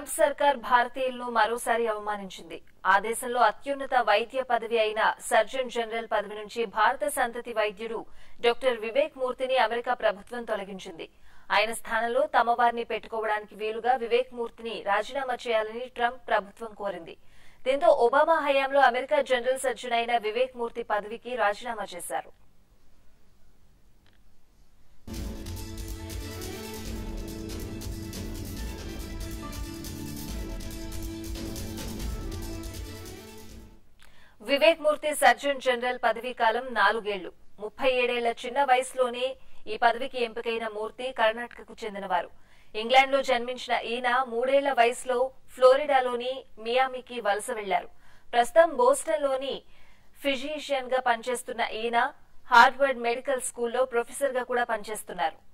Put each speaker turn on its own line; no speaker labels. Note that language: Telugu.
ట్రంప్ సర్కార్ భారతీయులను మరోసారి అవమానించింది ఆ దేశంలో అత్యున్నత వైద్య పదవి అయిన సర్జన్ జనరల్ పదవి నుంచి భారత సంతతి వైద్యుడు డాక్టర్ వివేక్ మూర్తిని అమెరికా ప్రభుత్వం తొలగించింది ఆయన స్థానంలో తమ వారిని పెట్టుకోవడానికి వీలుగా వివేక్ మూర్తిని రాజీనామా చేయాలని ట్రంప్ ప్రభుత్వం కోరింది దీంతో ఒబామా హయాంలో అమెరికా జనరల్ సర్జన్ అయిన వివేక్ మూర్తి పదవికి రాజీనామా చేశారు వివేక్ మూర్తి సర్జన్ జనరల్ పదవీ కాలం నాలుగేళ్లు ముప్పై ఏడేళ్ల చిన్న వయసులోనే ఈ పదవికి ఎంపికైన మూర్తి కర్ణాటకకు చెందినవారు ఇంగ్లాండ్ లో జన్మించిన ఈయన మూడేళ్ల వయసులో ఫ్లోరిడాలోని మియామికి వలస వెళ్లారు ప్రస్తుతం బోస్టన్ లోని ఫిజీషియన్ గా పనిచేస్తున్న ఈయన హార్వర్డ్ మెడికల్ స్కూల్లో ప్రొఫెసర్ గా కూడా పనిచేస్తున్నారు